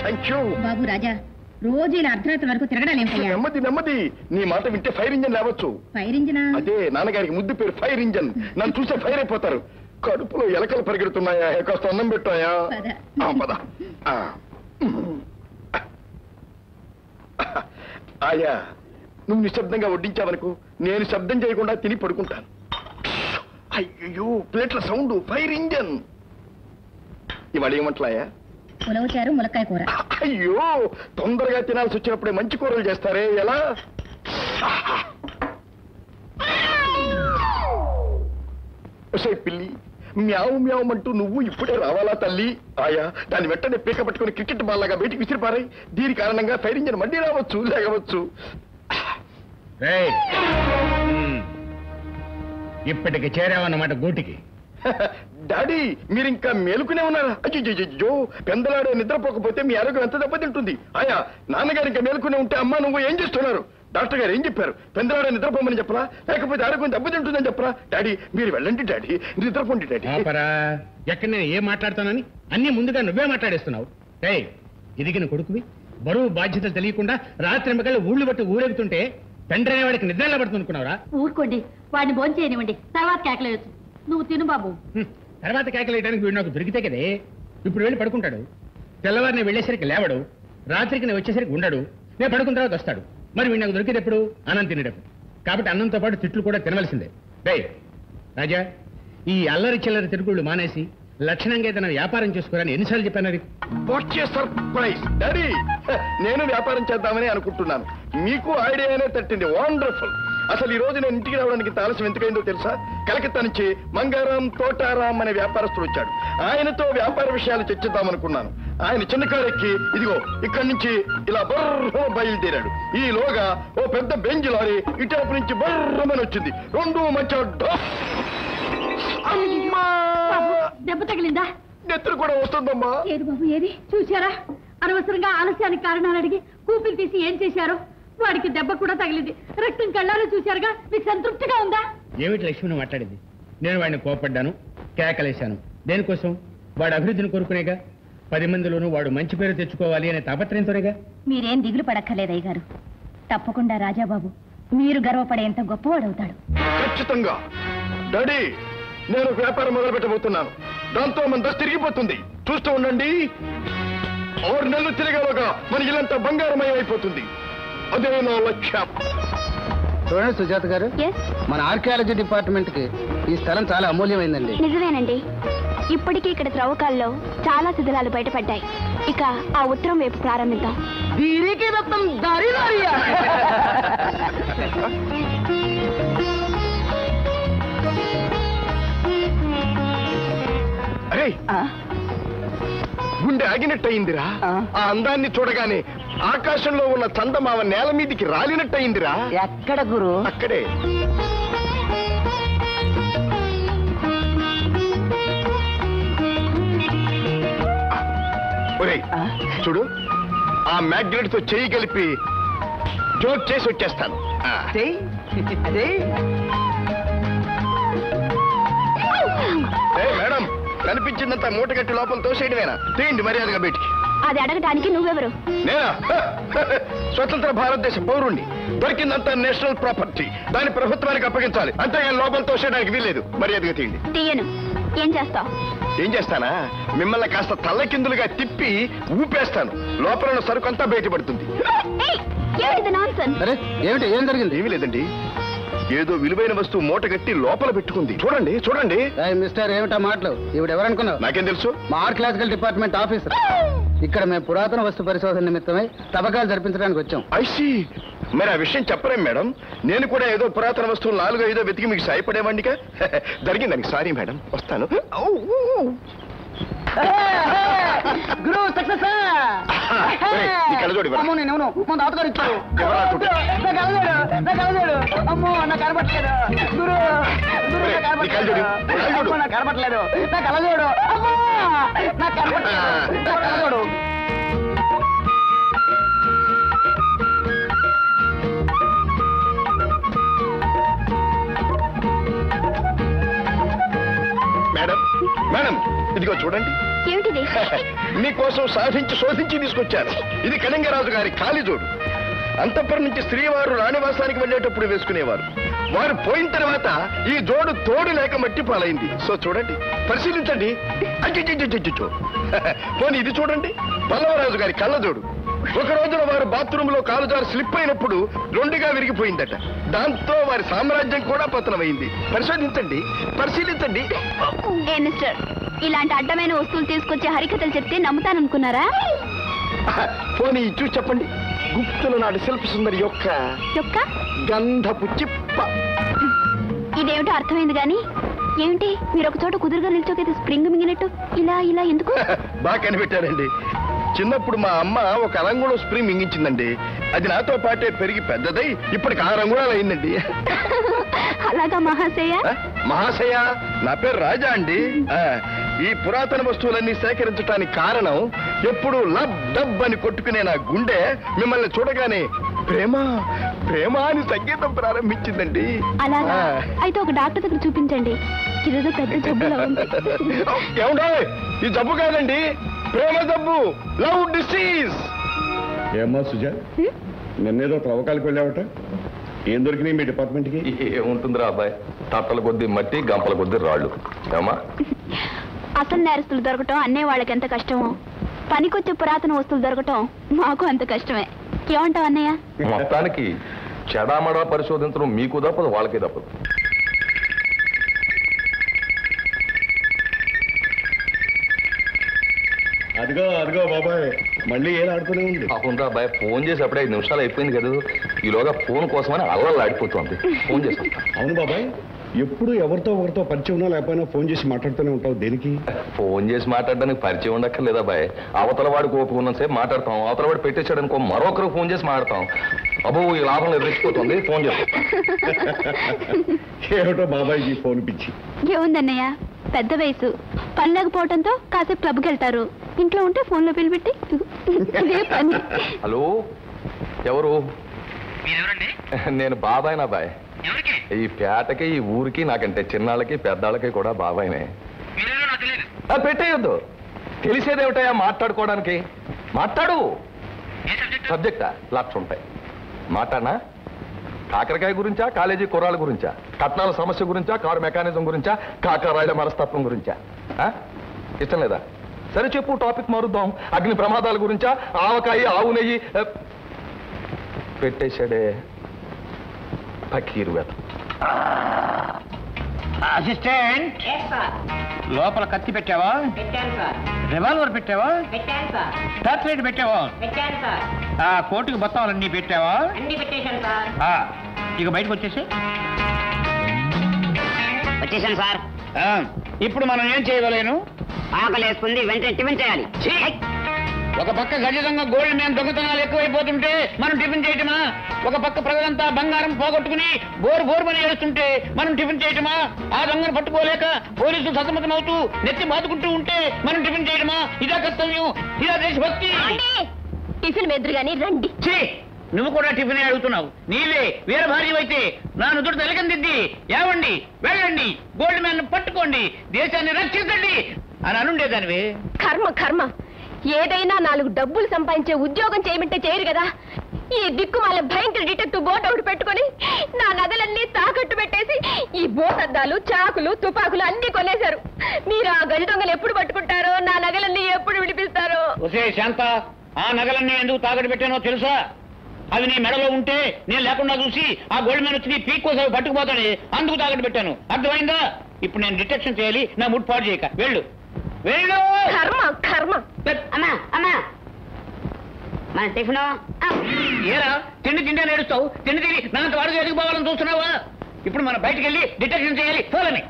Thank you బాబు రాజా రోజు ఇలా అర్ధరాత్రి వరకు తిరగడాలు ఏమిటయ్యా నెమ్మది నెమ్మది నీ మాట వింటే ఫైర్ ఇంజన్ లేవచ్చు ఫైర్ ఇంజినా అదే నాన్నగారికి ముద్దు పేరు ఫైర్ ఇంజన్ నన్ను చూస్తే ఫైర్ అయిపోతారు కడుపులో ఎలకలు పరిగెడుతున్నాయా కాస్త అన్నం పెట్టాయా పద. ఆ, పద ఆ. ఆయా నువ్వు నిశ్శబ్దంగా వడ్డించావనుకో నేను శబ్దం చేయకుండా తిని పడుకుంటాను అయ్యో ప్లేట్ల సౌండ్ ఫైర్ ఇంజన్ ఇవాళ ఏమంటలాయా ఉలవచారు ములక్కాయ కూర అయ్యో తొందరగా తినాల్సి వచ్చినప్పుడే మంచి కూరలు చేస్తారే ఎలా ఒసే పిల్లి మ్యావు మ్యావమంటూ నువ్వు ఇప్పుడే రావాలా తల్లి ఆయా దాని వెంటనే పీక పట్టుకుని క్రికెట్ బాల్ లాగా బయటికి విసిరిపారాయి దీని కారణంగా ఫైర్ ఇంజన్ మళ్ళీ రావచ్చు లేగవచ్చు రేయ్. మ్మ్. ఇప్పటికి చేరావన్నమాట గూటికి డాడీ మీరు ఇంకా మేలుకునే ఉన్నారా అయ్యో పెందలాడే నిద్రపోకపోతే మీ ఆరోగ్యం ఎంత దెబ్బతింటుంది ఆయా నాన్నగారు ఇంకా మేలుకునే ఉంటే అమ్మ నువ్వు ఏం చేస్తున్నారు డాక్టర్ గారు ఏం చెప్పారు పెందలాడే నిద్రపోమని చెప్పరా లేకపోతే ఆరోగ్యం దెబ్బతింటుందని చెప్పరా డాడీ మీరు వెళ్ళండి డాడీ నిద్రపోండి డాడీ ఆపరా ఎక్కడ నేను ఏం మాట్లాడతానని అన్ని ముందుగా నువ్వే మాట్లాడేస్తున్నావు రేయ్ ఎదిగిన కొడుకువి బరువు బాధ్యతలు తెలియకుండా రాత్రి మగళ్ళు ఊళ్ళు బట్టి ఊరేగుతుంటే తండ్రి అనే వాడికి నిద్ర పడుతుంది అనుకున్నావురా ఊరుకోండి వాడిని భోంచేయనివ్వండి తర్వాత కేకలేయచ్చు నువ్వు తిను బాబు హ్మ్. తర్వాత కేకలేయడానికి వీడు నాకు దొరికితే కదే ఇప్పుడు వెళ్ళి పడుకుంటాడు తెల్లవారు నేను వెళ్ళేసరికి లేవడు రాత్రికి నేను వచ్చేసరికి ఉండడు నేను పడుకున్న తర్వాత వస్తాడు మరి వీడు నాకు దొరికేటప్పుడు అన్నం తినేటప్పుడు కాబట్టి అన్నంతో పాటు తిట్లు కూడా తినవలసిందే రేయ్ రాజా ఈ అల్లరి చిల్లరి తిరుగుళ్ళు మానేసి లక్షణంగా ఏదైనా వ్యాపారం చేసుకోరని ఎన్నిసార్లు చెప్పాను అది వచ్చే సర్ప్రైజ్ డాడీ హ, నేను వ్యాపారం చేద్దామని అనుకుంటున్నాను మీకు ఐడియానే తట్టింది వండర్ఫుల్ అసలు ఈ రోజు నేను ఇంటికి రావడానికి ఇంత ఆలస్యం ఎందుకైందో తెలుసా కలకత్తా నుంచి మంగారాం తోటారాం అనే వ్యాపారస్తుడు వచ్చాడు ఆయనతో వ్యాపార విషయాలు చర్చిద్దామనుకున్నాను ఆయన చిన్న కారు ఎక్కి ఇదిగో ఇక్కడి నుంచి ఇలా బర్ర బయలుదేరాడు ఈలోగా ఓ పెద్ద బెంజ్ లారీ ఇటువైపు నుంచి బర్రమని వచ్చింది రెండు మధ్య డో- అమ్మా బాబు దెబ్బ తగిలిందా నెత్తురు కూడా వస్తుందమ్మా ఏది బాబు ఏది చూశారా అనవసరంగా ఆలస్యానికి కారణాలు అడిగి కూపిలు తీసి ఏం చేశారో వాడికి దెబ్బ కూడా తగిలింది రక్తం కళ్ళాలో చూశారుగా మీకు సంతృప్తిగా ఉందా ఏమిటి లక్ష్మణ్ మాట్లాడింది నేను వాడిని కోపడ్డాను కేకలేశాను దేనికోసం వాడు అభివృద్ధిని కోరుకునేగా పది మందిలోనూ వాడు మంచి పేరు తెచ్చుకోవాలి అనే తాపత్రయంతోనేగా మీరేం దిగులు పడక్కర్లేదయ్య గారు తప్పకుండా రాజాబాబు మీరు గర్వపడేంత గొప్పవాడవుతాడు ఖచ్చితంగా డాడీ నేను ఒక వ్యాపారం మొదలు పెట్టబోతున్నాను దాంతో మన దశ తిరిగిపోతుంది చూస్తూ ఉండండి ఆరు నెలలు తిరగలోగా మన ఇల్లంతా బంగారమయం అయిపోతుంది అదే నా లక్ష్యం చూడండి సుజాత గారు మన ఆర్కియాలజీ డిపార్ట్మెంట్ కి ఈ స్థలం చాలా అమూల్యమైందండి నిజమేనండి ఇప్పటికీ ఇక్కడ త్రవ్వకాల్లో చాలా శిథిలాలు బయటపడ్డాయి ఇక ఆ ఉత్తరం వైపు ప్రారంభిద్దాం దీనికి మొత్తం దారి దారియా అరే గుండె ఆగినట్టయిందిరా ఆ అందాన్ని చూడగానే ఆకాశంలో ఉన్న చందమామ నేల మీదికి రాలినట్టయిందిరా ఎక్కడ గురు అక్కడే ఒరేయ్ చూడు ఆ మ్యాగ్నెట్ తో చెయ్యి కలిపి జోక్ చేసి వచ్చేస్తాను ఆ. ఏయ్, మేడం కనిపించిందంత మూట కట్టి లోపల తోసేయడమేనా తీయండి మర్యాదగా బయటికి అది అడగటానికి నువ్వెవరు నేనా స్వతంత్ర భారతదేశ పౌరుణ్ణి దొరికిందంతా నేషనల్ ప్రాపర్టీ దాని ప్రభుత్వానికి అప్పగించాలి అంతేగాని లోపల తోసేయడానికి వీల్లేదు మర్యాదగా తీయండి తీయను ఏం చేస్తావు ఏం చేస్తానా మిమ్మల్ని కాస్త తల్లకిందులుగా తిప్పి ఊపేస్తాను లోపల ఉన్న సరుకు అంతా బయటపడుతుంది ఏమిటిది నాన్సెన్స్ అరే ఏమిటి ఏం జరిగింది ఏమీ లేదండి ఏదో విలువైన వస్తువు మూట కట్టి లోపల పెట్టుకుంది చూడండి చూడండి ఏయ్, మిస్టర్ ఏమిటా మాటలు ఇవిడ ఎవరనుకున్నావు నాకేం తెలుసు మా ఆర్కియాలజికల్ డిపార్ట్మెంట్ ఆఫీసర్ ఇక్కడ మేము పురాతన వస్తు పరిశోధన నిమిత్తమై తవ్వకాలు జరిపించడానికి వచ్చాం ఐసి మరి ఆ విషయం చెప్పరేం మేడం నేను కూడా ఏదో పురాతన వస్తువులు నాలుగో ఐదో వెతికి మీకు సాయపడేవాడిగా జరిగిందానికి సారీ మేడం వస్తాను ఔ, ఊ, ఊ. గురు సక్సెస్ ఒరేయ్, నీ కళ్ళజోడు ఇవ్వరా? అమ్మో నేను ఎవను? మా తాతగారు ఇచ్చారు ఎవరా కుట్టు? నా కలజోడు నా కలజోడు అమ్మో నా కనపట్లేదు గురు గురు ఒరేయ్, నా నీ కళ్ళజోడు, కనపట్లేదు కళ్ళజోడు. అమ్మో, నా కనపట్లేదు నా కలజోడు అమ్మో నా కనపట్లేదు నా కలజోడు మేడం మేడం ఇదిగో చూడండి ఏమిటిది మీకోసం సాధించి శోధించి తీసుకొచ్చాను ఇది కళింగరాజు గారి కాలిజోడు అంతఃపురం నుంచి స్త్రీవారు రాణివాసానికి వెళ్ళేటప్పుడు వేసుకునేవారు వారు పోయిన తర్వాత ఈ జోడు తోడు లేక మట్టి పాలైంది సో చూడండి పరిశీలించండి అజ్జో పోనీ ఇది చూడండి పల్లవరాజు గారి కళ్ళజోడు ఒక రోజున వారు బాత్రూమ్ లో కాలుజారు స్లిప్ అయినప్పుడు రెండుగా విరిగిపోయిందట దాంతో వారి సామ్రాజ్యం కూడా పతనమైంది పరిశోధించండి పరిశీలించండి ఏ మిస్టర్ ఇలాంటి అడ్డమైన వస్తువులు తీసుకొచ్చే హరికథలు చెప్తే నమ్ముతాననుకున్నారా పోనీ ఇది చూసి చెప్పండి గుప్తుల నాటి శిల్ప సుందరి యొక్క యొక్క గంధపు చిప్ప ఇదేమిటో అర్థమైంది కానీ ఏమిటి మీరు ఒక చోట కుదురుగా నిల్చోకైతే స్ప్రింగ్ మింగినట్టు ఇలా ఇలా ఎందుకు బాగా కనిపెట్టారండి చిన్నప్పుడు మా అమ్మ ఒక రంగులో స్ప్రింగ్ మింగించిందండి అది నాతో పాటే పెరిగి పెద్దదై ఇప్పటికి ఆ రంగుళాలు అయిందండి అలాగా మహాశయ ఆ, మహాశయ నా పేరు రాజా అండి ఆ, ఈ పురాతన వస్తువులన్నీ సేకరించడానికి కారణం ఎప్పుడు లబ్ డబ్ అని కొట్టుకునే నా గుండె మిమ్మల్ని చూడగానే ప్రేమ ప్రేమ అని సంగీతం ప్రారంభించిందండి అలాగా ఆ. అయితే ఒక డాక్టర్ దగ్గర చూపించండి ఇదేదో పెద్ద జబ్బులా ఉంది ఏమండో ఈ జబ్బు కాదండి ప్రేమ జబ్బు లవ్ డిసీజ్ ఏమ్మా సుజా హ్మ్? నిన్నేదో త్రవ్వకాలకు వెళ్ళావట ఏం దొరికినాయి మీ డిపార్ట్మెంట్కి ఏముంటుందిరా అబ్బాయి తట్టల కొద్ది మట్టి గంపల కొద్ది రాళ్ళు ఏమా అసలు నేరస్తులు దొరకటం అన్నే వాళ్ళకి ఎంత కష్టమో పనికొచ్చే పురాతన వస్తువులు దొరకటం మాకు అంత కష్టమే ఏమంటావు అన్నయ్య మొత్తానికి చెడామడా పరిశోధించడం మీకు తప్పదు వాళ్ళకి తప్పదు అదిగో అదిగో బాబాయ్ మళ్ళీ ఏం ఆడుతూనే ఉంది అవునరా అబ్బాయి ఫోన్ చేసి అప్పుడే ఐదు నిమిషాలు అయిపోయింది కదా ఈలోగా ఫోన్ కోసమని అల్లలు ఆడిపోతుంది ఫోన్ చేసి వస్తా. అవును బాబాయ్ ఎప్పుడు ఎవరితో ఒకరితో పరిచయం ఉన్నా లేకపోయినా ఫోన్ చేసి మాట్లాడుతూనే ఉంటావు దేనికి ఫోన్ చేసి మాట్లాడడానికి పరిచయం ఉండక్కర్లేదా అబ్బాయి అవతల వాడికి ఓపుకున్న సేపు మాట్లాడతాం అవతల వాడు పెట్టేశాడు అనుకో మరొకరికి ఫోన్ చేసి మాట్లాడతాం అబ్బో ఈ లాభం ఎదురెచ్చిపోతుంది ఫోన్ చేస్తాం ఏమిటో బాబాయ్ ఈ ఫోన్ పిచ్చి ఏముందన్నయ్య పెద్ద వయసు పని లేకపోవడంతో కాసేపు క్లబ్కి వెళ్తారు ఇంట్లో ఉంటే ఫోన్లో బిల్ పెట్టి ఇదే పని హలో ఎవరు నేను బాబాయ్ నా బాయ్ ఈ పేటకి ఈ ఊరికి నాకంటే చిన్నాళ్ళకి పెద్దాళ్ళకి కూడా బాబాయ్నే ఆ, పెట్టేయొద్దు తెలిసేదేమిటయా మాట్లాడుకోవడానికి మాట్లాడు సబ్జెక్టా లక్ష ఉంటాయి మాట్లాడనా కాకరకాయ గురించా కాలేజీ కుర్రాల గురించా కట్నాల సమస్య గురించా కారు మెకానిజం గురించా కాకరాయిల మనస్తత్వం గురించా ఆ? ఇష్టం లేదా సరే చెప్పు టాపిక్ మారుద్దాం అగ్ని ప్రమాదాల గురించా ఆవకాయ ఆవు నెయ్యి ఆ, పెట్టేశాడే ఫకీరు వెత అసిస్టెంట్ లోపల కత్తి పెట్టావా రివాల్వర్ పెట్టావా టార్చ్ లైట్ పెట్టావా ఆ కోటుకి బొత్తాలన్నీ పెట్టావా ఆ, ఇక బయటకు వచ్చేసి వచ్చేసాను సార్ ఆ, ఇప్పుడు మనం ఏం చేయగలేను ఆకలి వేసుకుంది వెంటనే టిఫిన్ చేయాలి ఒక పక్క ఖచ్చితంగా గోల్డ్ మ్యాన్ దొంగతనాలు ఎక్కువైపోతుంటే మనం టిఫిన్ చేయటమా ఒక పక్క ప్రజలంతా బంగారం పోగొట్టుకుని బోరు బోరు పని ఏడుస్తుంటే మనం టిఫిన్ చేయటమా ఆ దొంగను పట్టుకోలేక పోలీసులు సతమతమవుతూ నెత్తి బాదుకుంటూ ఉంటే మనం టిఫిన్ చేయటమా ఇదా కర్తవ్యం ఇదా దేశభక్తి టిఫిన్ మెదురుగాని రండి ఛీ! నువ్వు కూడా టిఫిన్ అడుగుతున్నావు నీవే వీర భార్య అయితే నా నుదురు తెలకందిద్ది ఏవండి వెళ్ళండి గోల్డ్ మ్యాన్ పట్టుకోండి దేశాన్ని రక్షించండి అని అనుండేదానివి కర్మ కర్మ ఏదైనా నాలుగు డబ్బులు సంపాదించే ఉద్యోగం చేయమంటే చేయరు కదా ఈ దిక్కుమాల భయంకర డిటెక్టివ్ బోట్ ఒకటి పెట్టుకొని నా నగలన్నీ తాకట్టు పెట్టేసి ఈ బోటద్దాలు చాకులు తుపాకులు అన్ని కొనేశారు మీరు ఆ గజ దొంగలు ఎప్పుడు పట్టుకుంటారో నా నగలన్నీ ఎప్పుడు విడిపిస్తారో ఒసే శాంత ఆ నగలన్నీ ఎందుకు తాకట్టు పెట్టానో తెలుసా అవి నీ మెడలో ఉంటే నేను లేకుండా చూసి ఆ గోల్డ్ మ్యాన్ వచ్చి నీ పీక్ కోసం అవి పట్టుకుపోతాడు అందుకు తాకట్టు పెట్టాను అర్థమైందా ఇప్పుడు నేను డిటెక్షన్ చేయాలి నా ముడ్ పాడు చేయక వెళ్ళు వెళ్ళు కర్మ కర్మ అమ్మా అమ్మా మన టిఫిన్ ఏరా తిండి తిండి అని ఏడుస్తావు తిండి తిని నాంత వాడిగా ఎదిగిపోవాలని చూస్తున్నావా ఇప్పుడు మనం బయటికి వెళ్ళి డిటెక్షన్ చేయాలి పోలని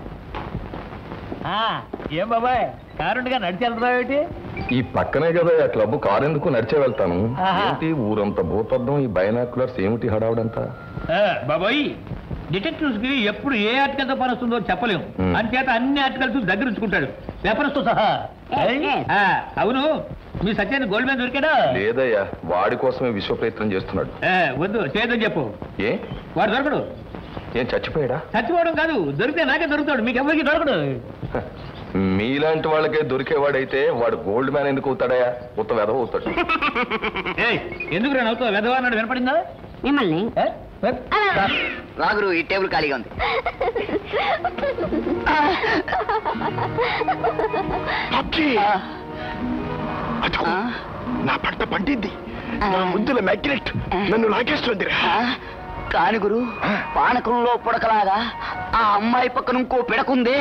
ఏం బాబాయ్ కారుండగా నడిచి వెళ్తున్నావు ఈ పక్కనే కదా ఆ క్లబ్ కారు ఎందుకు నడిచే వెళ్తాను ఆహా. ఏంటి ఊరంతా భూతద్దం ఈ బైనాక్యులర్స్ ఏమిటి హడావుడంతా బాబాయ్ డిటెక్టివ్స్ కి ఎప్పుడు ఏ ఆర్టికల్ తో పని వస్తుందో చెప్పలేము Hmm. అంచేత అన్ని ఆర్టికల్స్ దగ్గర ఉంచుకుంటాడు పేపర్స్ తో సహా Yes, yes. ఆ, అవును మీ సత్యాన్ని గోల్డ్ మ్యాన్ దొరికాడా లేదయ్యా వాడి కోసమే విశ్వ ప్రయత్నం చేస్తున్నాడు ఆ, వద్దు చేయదని చెప్పు ఏ వాడు దొరకడు ఏం చచ్చిపోయాడా చచ్చిపోవడం కాదు దొరికితే నాకే దొరుకుతాడు మీకు ఎవరికి దొరకడు హ, మీలాంటి వాళ్ళకే దొరికేవాడైతే వాడు గోల్డ్ మ్యాన్ ఎందుకు అవుతాడయా ఉత్త వెధవ అవుతాడు ఎందుకు రా నవ్వుతావు వెధవా అన్నాడు వినపడిందా మిమ్మల్ని రాగురు ఈ టేబుల్ ఖాళీగా ఉంది పక్షి! అదిగో, నా పంట పండింది నా ముద్దుల మ్యాగ్నెట్ నన్ను లాగేస్తుందిరా కాని గురు పానకంలో పుడకలాగా ఆ అమ్మాయి పక్కన ఇంకో పిడకుందే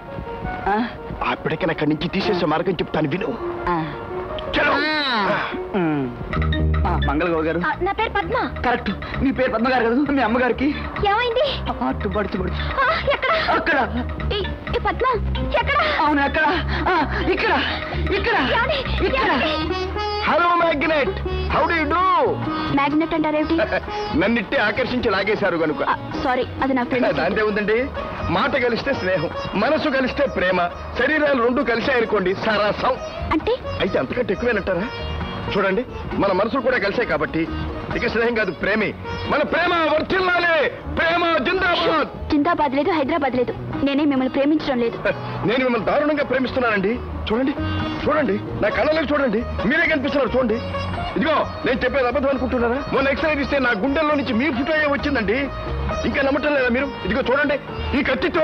ఆ, ఆ పిడకన అక్కడి నుంచి తీసేసే మార్గం చెప్తాను విను ఆ. చలో ఉమ్. ఆ, మంగళగౌర గారు ఆ, నా పేరు పద్మ కరెక్ట్ మీ పేరు పద్మగారు కదా మీ అమ్మగారికి ఏమైంది అటు బడుచు బడుచు ఆ, ఎక్కడ అక్కడ ఈ ఈ పద్మ ఎక్కడ అవును అక్కడ ఆ, ఇక్కడ ఇక్కడ ఏమండి? ఇక్కడ ఏమండి? Hello magnet how do do magnet అంటారేమిటి నన్నిట్టే ఆకర్షించి లాగేశారు కనుక సారీ అది నా ఫ్రెండ్ దాంతే ఉందండి మాట కలిస్తే స్నేహం మనసు కలిస్తే ప్రేమ శరీరాలు రెండు కలిసాయనుకోండి సరసం అంటే అయితే అంతకంటే ఎక్కువేనంటారా చూడండి మన మనసులు కూడా కలిసాయి కాబట్టి ఇక స్నేహం కాదు ప్రేమే మన ప్రేమ వర్తిల్లాలే ప్రేమ జిందాబాద్ జిందాబాద్ లేదు హైదరాబాద్ లేదు నేనే మిమ్మల్ని ప్రేమించడం లేదు నేను మిమ్మల్ని దారుణంగా ప్రేమిస్తున్నానండి చూడండి చూడండి నా కళ్ళలోకి చూడండి మీరే కనిపిస్తున్నారు చూడండి ఇదిగో నేను చెప్పేది అబద్ధం అనుకుంటున్నారా మొన్న ఎక్స్రే తీస్తే నా గుండెల్లో నుంచి మీ ఫోటో వచ్చిందండి ఇంకా నమ్మటం లేదా మీరు ఇదిగో చూడండి ఈ కత్తితో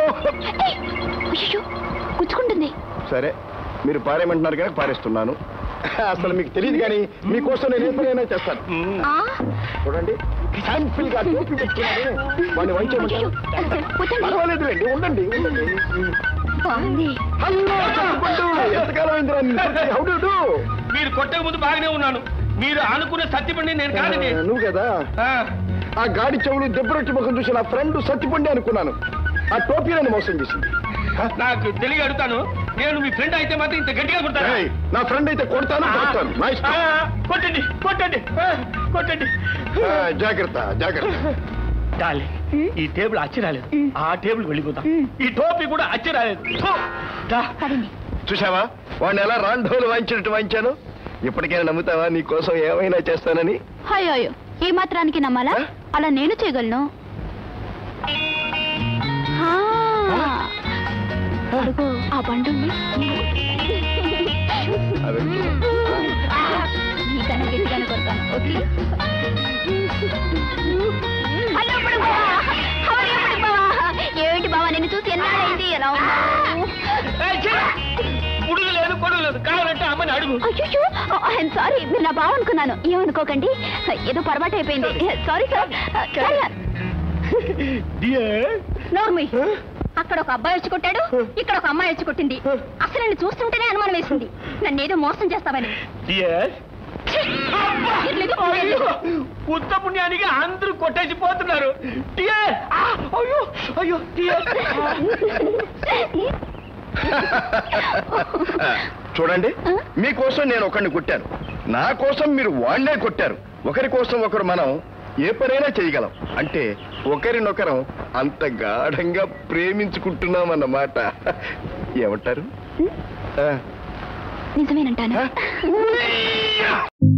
అయ్యో గుచ్చుకుంటుంది సరే మీరు పారేయమంటున్నారు కనుక పారేస్తున్నాను అసలు మీకు తెలియదు కానీ మీకోసం నేను ఏ పనైనా చేస్తాను ఆ? చూడండి శాంపిల్ గా టోపీ పెట్టుకున్నాను వాడిని వంచేయమంటారు వద్దండి. పర్వాలేదులేండి ఉండండి ఉండండి బాగుంది హలో చెప్పండు ఎంతకాలం అయిందిరా నిన్ను చూసి? How do you do? మీరు కొట్టక ముందు బాగానే ఉన్నాను మీరు అనుకున్న సత్యపండి నేను కాదండి ఆ, నువ్వు కదా ఆ, ఆ గాడి చెవులు దెబ్బరొచ్చి ముఖం చూసి నా ఫ్రెండ్ సత్తిపండి అనుకున్నాను ఆ టోపీ నన్ను మోసం చేసింది ఆ? నాకు తెలియ అడుగుతాను నేను మీ ఫ్రెండ్ అయితే మాత్రం ఇంత గట్టిగా కొడతాను ఏయ్, నా ఫ్రెండ్ అయితే కొడతాను కొడతాను నా ఇష్టం. కొట్టండి కొట్టండి ఆ, కొట్టండి ఆ, జాగ్రత్త జాగ్రత్త డార్లింగ్, ఈ టేబుల్ అచ్చి రాలేదు ఆ టేబుల్ వెళ్ళిపోతాం ఈ టోపీ కూడా అచ్చి రాలేదు ఫు, దా. చూసావా వాడిని ఎలా రాండోలు వాయించినట్టు వాయించాను ఇప్పటికైనా నమ్ముతావా నీ కోసం ఏమైనా చేస్తానని అయ్యో అయ్యో ఏ మాత్రానికి నమ్మాలా ఆ? అలా నేను చేయగలను ఆ. అడుగు ఆ బండుంది అదే. నీకన్నా గట్టిగానే కొడతాను ఓకే హలో ఇప్పుడు బావా How are you, ఇప్పుడు బావా ఏమిటి బావా నిన్ను చూసి ఎన్నాళ్ళైంది ఎలా ఉన్నావు ఏయ్, ఛీ! ఉడుగు లేదు కొడుగు లేదు కావాలంటే అమ్మని అడుగు అయ్యో ఐఎమ్ సారీ మీరు నా బావ అనుకున్నాను ఏమనుకోకండి ఏదో పొరపాటు అయిపోయింది సారీ సార్ నోర్మి అక్కడ ఒక అబ్బాయి వచ్చి కొట్టాడు ఇక్కడ ఒక అమ్మాయి వచ్చి కొట్టింది అసలు నన్ను చూస్తుంటేనే అనుమానం వేసింది నన్ను ఏదో మోసం చేస్తావని ఛీ! ఇర్లేదు, ఇర్లేదు. ఉత్త పుణ్యానికి అందరూ కొట్టేసి పోతున్నారు డియర్! ఆ, అయ్యో అయ్యో డియర్! చూడండి మీకోసం నేను ఒకరిని కొట్టాను నా కోసం మీరు వాణ్ణే కొట్టారు ఒకరి కోసం ఒకరు మనం ఏ పనైనా చేయగలం అంటే ఒకరినొకరం అంత గాఢంగా ప్రేమించుకుంటున్నాం అన్నమాట ఏమంటారు ఆ. నిజమేనంటాను ఆ?